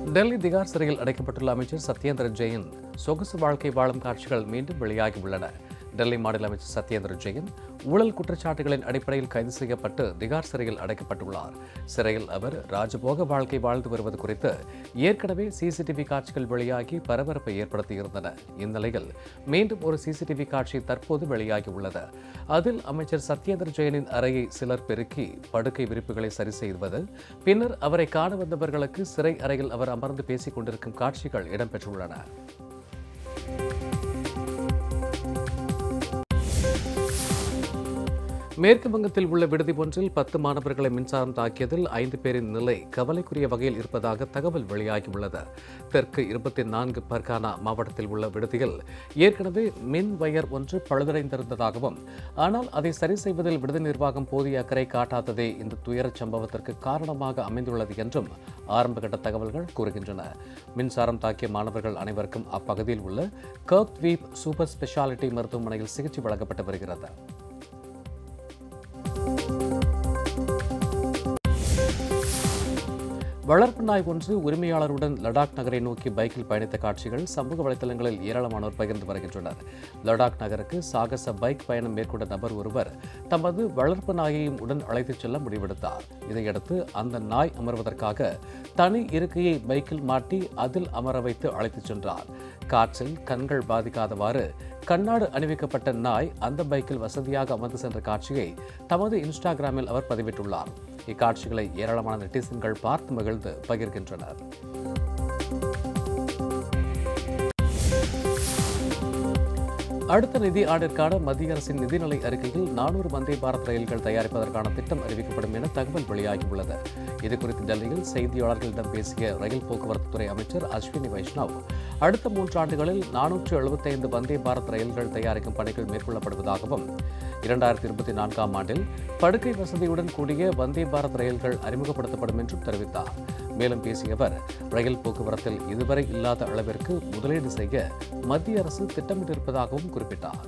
டெல்லி திகார் சிறையில் அடைக்கப்பட்டுள்ள அமைச்சர் சத்யேந்திர ஜெயின் சொகுசு வாழ்க்கை வாழும் காட்சிகள் மீண்டும் வெளியாகியுள்ளன டெல்லி மாநில அமைச்சர் சத்யேந்திர ஜெயின் ஊழல் குற்றச்சாட்டுகளின் அடிப்படையில் கைது செய்யப்பட்டு திகார் சிறையில் அடைக்கப்பட்டுள்ளார் சிறையில் அவர் ராஜபோக வாழ்க்கை வாழ்ந்து வருவது குறித்து ஏற்கனவே சிசிடிவி காட்சிகள் வெளியாகி பரபரப்பை ஏற்படுத்தியிருந்தன இந்நிலையில் மீண்டும் ஒரு சிசிடிவி காட்சி தற்போது வெளியாகியுள்ளது அதில் அமைச்சர் சத்யேந்திர ஜெயினின் அறையை சிலர் பெருக்கி படுக்கை விரிப்புகளை சரி செய்வது பின்னர் அவரை காண வந்தவர்களுக்கு சிறை அறையில் அவர் அமர்ந்து பேசிக் கொண்டிருக்கும் காட்சிகள் இடம்பெற்றுள்ளன மேற்கு வங்கத்தில் உள்ள விடுதி ஒன்றில் பத்து மாணவர்களை மின்சாரம் தாக்கியதில் ஐந்து பேரின் நிலை கவலைக்குரிய வகையில் இருப்பதாக தகவல் வெளியாகியுள்ளது தெற்கு இருபத்தி நான்கு பர்கானா மாவட்டத்தில் உள்ள விடுதியில் ஏற்கனவே மின் வயர் ஒன்று பழுதடைந்திருந்ததாகவும் ஆனால் அதை சரி செய்வதில் விடுதி நிர்வாகம் போதிய அக்கறை காட்டாததே இந்த துயரச் சம்பவத்திற்கு காரணமாக அமைந்துள்ளது என்றும் ஆரம்பகட்ட தகவல்கள் கூறுகின்றன மின்சாரம் தாக்கிய மாணவர்கள் அனைவருக்கும் அப்பகுதியில் உள்ள கர்க் வீப் சூப்பர் ஸ்பெஷாலிட்டி மருத்துவமனையில் சிகிச்சை வழங்கப்பட்டு வருகிறது வளர்ப்பு நாய் ஒன்று உரிமையாளருடன் லடாக் நகரை நோக்கி பைக்கில் பயணித்த காட்சிகள் சமூக வலைதளங்களில் ஏராளமானோர் பகிர்ந்து வருகின்றனர் லடாக் நகருக்கு சாகச பைக் பயணம் மேற்கொண்ட நபர் ஒருவர் தமது வளர்ப்பு நாயையும் உடன் அழைத்துச் செல்ல முடிவெடுத்தார் இதையடுத்து அந்த நாய் அமர்வதற்காக தனி இருக்கையை பைக்கில் மாட்டி அதில் அமர வைத்து அழைத்துச் சென்றார் காற்றில் கண்கள் பாதிக்காதவாறு கண்ணாடு அணிவிக்கப்பட்ட நாய் அந்த பைக்கில் வசதியாக அமர்ந்து சென்ற காட்சியை தமது இன்ஸ்டாகிராமில் அவர் பதிவிட்டுள்ளார் இக்காட்சிகளை ஏராளமான நெட்டிசன்கள் பார்த்து மகிழ்ந்து பகிர்கின்றனர் அடுத்த நிதி ஆண்டிற்கான மத்திய அரசின் நிதிநிலை அறிக்கையில் நானூறு வந்தே பாரத் ரயில்கள் தயாரிப்பதற்கான திட்டம் அறிவிக்கப்படும் என தகவல் வெளியாகியுள்ளது இதுகுறித்து டெல்லியில் செய்தியாளர்களிடம் பேசிய ரயில் போக்குவரத்து துறை அமைச்சர் அஸ்வினி வைஷ்ணவ் அடுத்த மூன்று ஆண்டுகளில் நானூற்று எழுபத்தைந்து வந்தே பாரத் ரயில்கள் தயாரிக்கும் பணிகள் மேற்கொள்ளப்படுவதாகவும் இரண்டாயிரத்தி இருபத்தி நான்காம் ஆண்டில் படுக்கை வசதியுடன் கூடிய வந்தே பாரத் ரயில்கள் அறிமுகப்படுத்தப்படும் என்றும் தெரிவித்தார் மேலும் பேசிய அவர் ரயில் போக்குவரத்தில் இதுவரை இல்லாத அளவிற்கு முதலீடு செய்ய மத்திய அரசு திட்டமிட்டிருப்பதாகவும் குறிப்பிட்டார்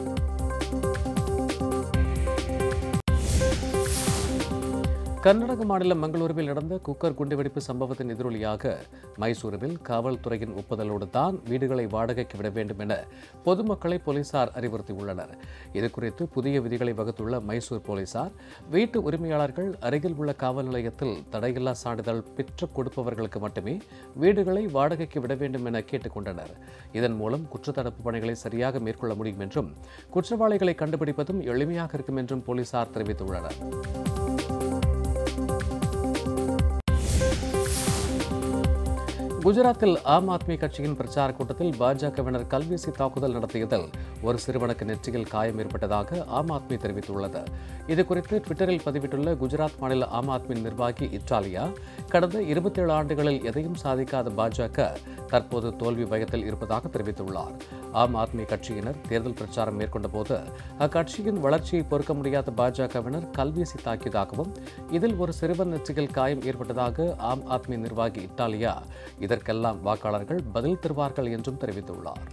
கர்நாடக மாநிலம் மங்களூருவில் நடந்த குக்கர் குண்டுவெடிப்பு சம்பவத்தின் எதிரொலியாக மைசூருவில் காவல்துறையின் ஒப்புதலோடு தான் வீடுகளை வாடகைக்கு விட வேண்டும் என பொதுமக்களை போலீசார் அறிவுறுத்தியுள்ளனர் இதுகுறித்து புதிய விதிகளை வகுத்துள்ள மைசூர் போலீசார் வீட்டு உரிமையாளர்கள் அருகில் உள்ள காவல் நிலையத்தில் தடையில்லா சான்றிதழ் பெற்றுக் கொடுப்பவர்களுக்கு மட்டுமே வீடுகளை வாடகைக்கு விட வேண்டும் என கேட்டுக்கொண்டனர் இதன் மூலம் குற்றத்தடுப்பு பணிகளை சரியாக மேற்கொள்ள முடியும் என்றும் குற்றவாளிகளை கண்டுபிடிப்பதும் எளிமையாக இருக்கும் என்றும் போலீசார் தெரிவித்துள்ளனர் குஜராத்தில் ஆம் ஆத்மி கட்சியின் பிரச்சார கூட்டத்தில் பாஜகவினர் கல்வீசி தாக்குதல் நடத்தியதில் ஒரு சிறுவனுக்கு நெற்றியில் காயம் ஏற்பட்டதாக ஆம் ஆத்மி தெரிவித்துள்ளது இதுகுறித்து ட்விட்டரில் பதிவிட்டுள்ள குஜராத் மாநில ஆம் ஆத்மி நிர்வாகி இட்டாலியா கடந்த இருபத்தேழு ஆண்டுகளில் எதையும் சாதிக்காத பாஜக தற்போது தோல்வி பயத்தில் இருப்பதாக தெரிவித்துள்ளார் ஆம் ஆத்மி கட்சியினர் தேர்தல் பிரச்சாரம் மேற்கொண்ட போது அக்கட்சியின் வளர்ச்சியை பொறுக்க முடியாத பாஜகவினர் கல்வீசி தாக்கியதாகவும் இதில் ஒரு சிறுவன் நெற்றியில் காயம் ஏற்பட்டதாக ஆம் ஆத்மி நிர்வாகி இட்டாலியா இதற்கெல்லாம் வாக்காளர்கள் பதில் தருவார்கள் என்றும் தெரிவித்துள்ளார்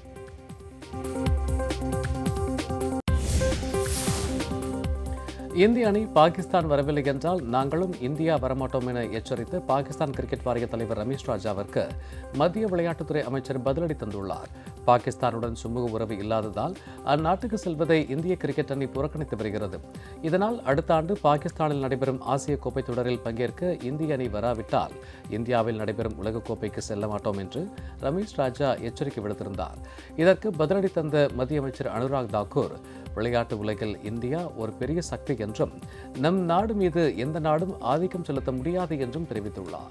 இந்திய அணி பாகிஸ்தான் வரவில்லை என்றால் நாங்களும் இந்தியா வரமாட்டோம் என எச்சரித்து பாகிஸ்தான் கிரிக்கெட் வாரிய தலைவர் ரமேஷ் ராஜாவிற்கு மத்திய விளையாட்டுத்துறை அமைச்சர் பதிலடி தந்துள்ளார் பாகிஸ்தானுடன் சுமூக உறவு இல்லாததால் அந்நாட்டுக்கு செல்வதை இந்திய கிரிக்கெட் அணி புறக்கணித்து வருகிறது இதனால் அடுத்த ஆண்டு பாகிஸ்தானில் நடைபெறும் ஆசிய கோப்பை தொடரில் பங்கேற்க இந்திய அணி வராவிட்டால் இந்தியாவில் நடைபெறும் உலகக்கோப்பைக்கு செல்ல மாட்டோம் என்று ரமேஷ் ராஜா எச்சரிக்கை விடுத்திருந்தார் இதற்கு பதிலடி தந்த மத்திய அமைச்சர் அனுராக் தாக்கூர் விளையாட்டு உலகில் இந்தியா ஒரு பெரிய சக்தி என்றும் நம் நாடு மீது எந்த நாடும் ஆதிக்கம் செலுத்த முடியாது என்றும் தெரிவித்துள்ளார்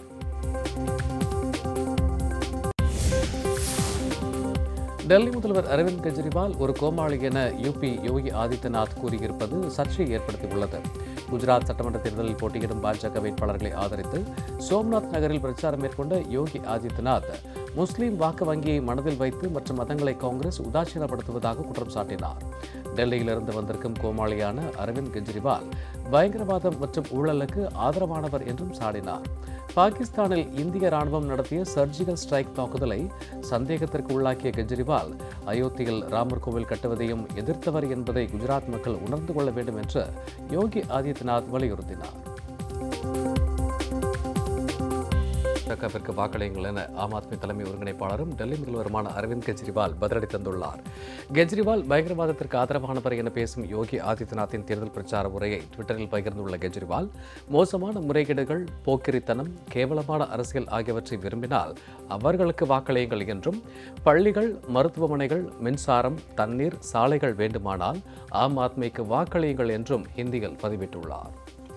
டெல்லி முதல்வர் அரவிந்த் கெஜ்ரிவால் ஒரு கோமாளி என யூபி யோகி ஆதித்யநாத் கூறியிருப்பது சர்ச்சையை ஏற்படுத்தியுள்ளது குஜராத் சட்டமன்ற தேர்தலில் போட்டியிடும் பாஜக வேட்பாளர்களை ஆதரித்து சோம்நாத் நகரில் பிரச்சாரம் மேற்கொண்ட யோகி ஆதித்யநாத் முஸ்லீம் வாக்கு வங்கியை மனதில் வைத்து மற்ற மதங்களை காங்கிரஸ் உதாசீனப்படுத்துவதாக குற்றம் சாட்டினார் டெல்லியிலிருந்து வந்திருக்கும் கோமாளியான அரவிந்த் கெஜ்ரிவால் பயங்கரவாதம் மற்றும் ஊழலுக்கு ஆதரவானவர் என்றும் சாடினார் பாகிஸ்தானில் இந்திய ராணுவம் நடத்திய சர்ஜிக்கல் ஸ்ட்ரைக் தாக்குதலை சந்தேகத்திற்கு உள்ளாக்கிய கெஜ்ரிவால் அயோத்தியில் ராமர் கோவில் கட்டுவதையும் எதிர்த்தவர் என்பதை குஜராத் மக்கள் உணர்ந்து கொள்ள வேண்டும் என்று யோகி ஆதித்யநாத் வலியுறுத்தினார் பாஜகவிற்கு வாக்களியுங்கள் என ஆம் ஆத்மி தலைமை ஒருங்கிணைப்பாளரும் டெல்லி முதல்வருமான அரவிந்த் கெஜ்ரிவால் பதிலடி தந்துள்ளார் கெஜ்ரிவால் பயங்கரவாதத்திற்கு ஆதரவானவர் என பேசும் யோகி ஆதித்யநாத்தின் தேர்தல் பிரச்சார உரையை ட்விட்டரில் பகிர்ந்துள்ள கெஜ்ரிவால் மோசமான முறைகேடுகள் போக்கிரித்தனம் கேவலமான அரசியல் ஆகியவற்றை விரும்பினால் அவர்களுக்கு வாக்களியுங்கள் என்றும் பள்ளிகள் மருத்துவமனைகள் மின்சாரம் தண்ணீர் சாலைகள் வேண்டுமானால் ஆம் ஆத்மிக்கு வாக்களியுங்கள் என்றும் ஹிந்தியில் பதிவிட்டுள்ளார்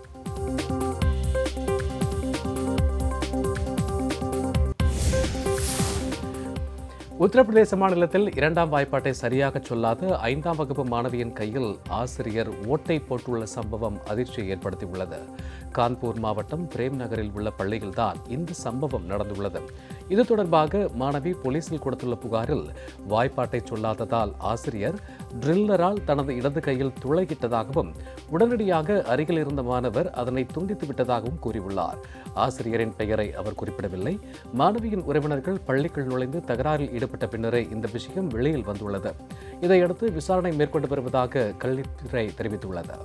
உத்தரப்பிரதேச மாநிலத்தில் இரண்டாம் வாய்ப்பாட்டை சரியாக சொல்லாத ஐந்தாம் வகுப்பு மாணவியின் கையில் ஆசிரியர் ஓட்டை போட்டுள்ள சம்பவம் அதிர்ச்சியை ஏற்படுத்தியுள்ளது கான்பூர் மாவட்டம் பிரேம் நகரில் உள்ள பள்ளியில்தான் இந்த சம்பவம் நடந்துள்ளது இது தொடர்பாக மாணவி போலீசில் கொடுத்துள்ள புகாரில் வாய்ப்பாட்டை சொல்லாததால் ஆசிரியர் ட்ரில்லரால் தனது இடது கையில் துளையிட்டதாகவும் உடனடியாக அருகில் இருந்த மாணவர் அதனை துண்டித்து விட்டதாகவும் கூறியுள்ளார் ஆசிரியரின் பெயரை அவர் குறிப்பிடவில்லை மாணவியின் உறவினர்கள் பள்ளிக்குள் நுழைந்து தகராறில் ஈடுபட்ட பின்னரே இந்த விஷயம் வெளியில் வந்துள்ளது இதையடுத்து விசாரணை மேற்கொண்டு வருவதாக கல்வித்துறை தெரிவித்துள்ளது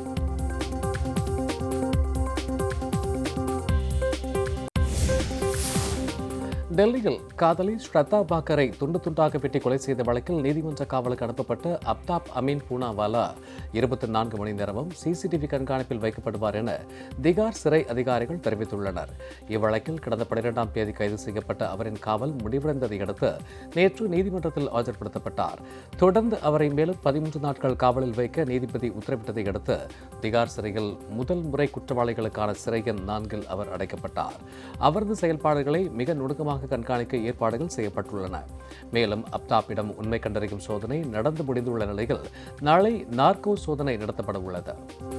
டெல்லியில் காதலி ஸ்ரத்தா பாக்கரை துண்டு துண்டாக வெட்டி கொலை செய்த வழக்கில் நீதிமன்ற காவலுக்கு அனுப்பப்பட்ட அப்தாப் அமீன் பூனாவாலா இருபத்தி நான்கு மணி நேரமும் சிசிடிவி கண்காணிப்பில் வைக்கப்படுவார் என திகார் சிறை அதிகாரிகள் தெரிவித்துள்ளனர் இவ்வழக்கில் கடந்த பனிரெண்டாம் தேதி கைது செய்யப்பட்ட அவரின் காவல் முடிவடைந்ததை அடுத்து நேற்று நீதிமன்றத்தில் ஆஜர்படுத்தப்பட்டார் தொடர்ந்து அவரை மேலும் பதிமூன்று நாட்கள் காவலில் வைக்க நீதிபதி உத்தரவிட்டதை அடுத்து திகார் சிறையில் முதல் முறை குற்றவாளிகளுக்கான சிறை எண் நான்கில் அவர் அடைக்கப்பட்டார் அவரது செயல்பாடுகளை மிக நுணுக்கமாக கண்காணிக்க ஏற்பாடுகள் செய்யப்பட்டுள்ளன மேலும் அப்தாப்பிடம் உண்மை கண்டறியும் சோதனை நடந்து முடிந்துள்ள நிலையில் நாளை நார்கோ சோதனை நடத்தப்பட உள்ளது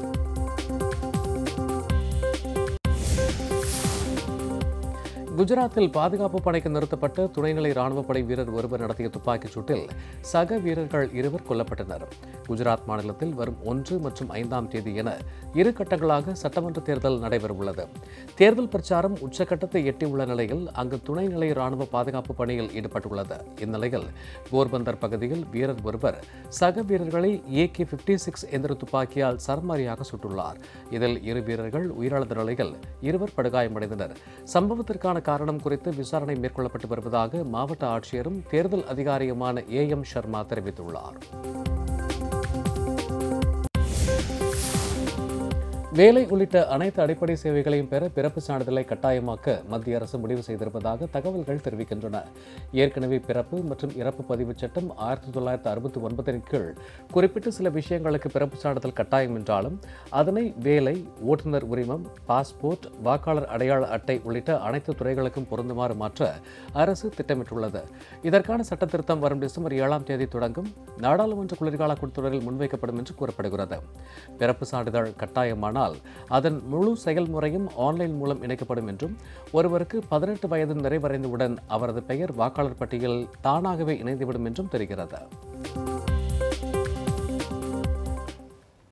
குஜராத்தில் பாதுகாப்பு படைக்கு நிறுத்தப்பட்ட துணைநிலை ராணுவப்படை வீரர் ஒருவர் நடத்திய துப்பாக்கிச் சூட்டில் சக வீரர்கள் இருவர் கொல்லப்பட்டனர் குஜராத் மாநிலத்தில் வரும் ஒன்று மற்றும் ஐந்தாம் தேதி என இரு கட்டங்களாக சட்டமன்ற தேர்தல் நடைபெறவுள்ளது தேர்தல் பிரச்சாரம் உச்சக்கட்டத்தை எட்டியுள்ள நிலையில் அங்கு துணைநிலை ராணுவ பாதுகாப்பு பணியில் ஈடுபட்டுள்ளது இந்நிலையில் போர்பந்தர் பகுதியில் வீரர் ஒருவர் சக வீரர்களை ஏகே பிப்டி சிக்ஸ் எந்திர துப்பாக்கியால் சரமாரியாக சுட்டுள்ளார் இதில் இரு வீரர்கள் உயிரிழந்த நிலையில் இருவர் படுகாயமடைந்தனர் சம்பவத்திற்கான காரணம் குறித்து விசாரணை மேற்கொள்ளப்பட்டு வருவதாக மாவட்ட ஆட்சியரும் தேர்தல் அதிகாரியுமான ஏ எம் சர்மா தெரிவித்துள்ளார் வேலை உள்ளிட்ட அனைத்து அடிப்படை சேவைகளையும் பெற பிறப்பு சான்றிதழை கட்டாயமாக்க மத்திய அரசு முடிவு செய்திருப்பதாக தகவல்கள் தெரிவிக்கின்றன ஏற்கனவே பிறப்பு மற்றும் இறப்பு பதிவுச் சட்டம் ஆயிரத்தி தொள்ளாயிரத்தி அறுபத்தி ஒன்பதின் கீழ் குறிப்பிட்ட சில விஷயங்களுக்கு பிறப்பு சான்றிதழ் கட்டாயம் என்றாலும் அதனை வேலை ஓட்டுநர் உரிமம் பாஸ்போர்ட் வாக்காளர் அடையாள அட்டை உள்ளிட்ட அனைத்து துறைகளுக்கும் பொருந்துமாறு மாற்ற அரசு திட்டமிட்டுள்ளது இதற்கான சட்ட திருத்தம் வரும் டிசம்பர் ஏழாம் தேதி தொடங்கும் நாடாளுமன்ற குளிர்கால கூட்டத்தொடரில் முன்வைக்கப்படும் என்று கூறப்படுகிறது பிறப்பு சான்றிதழ் கட்டாயமானால் அதன் முழு செயல்முறையும் ஆன்லைன் மூலம் இணைக்கப்படும் என்றும் ஒருவருக்கு பதினெட்டு வயது நிறைவடைந்தவுடன் அவரது பெயர் வாக்காளர் பட்டியலில் தானாகவே இணைந்துவிடும் என்றும் தெரிகிறது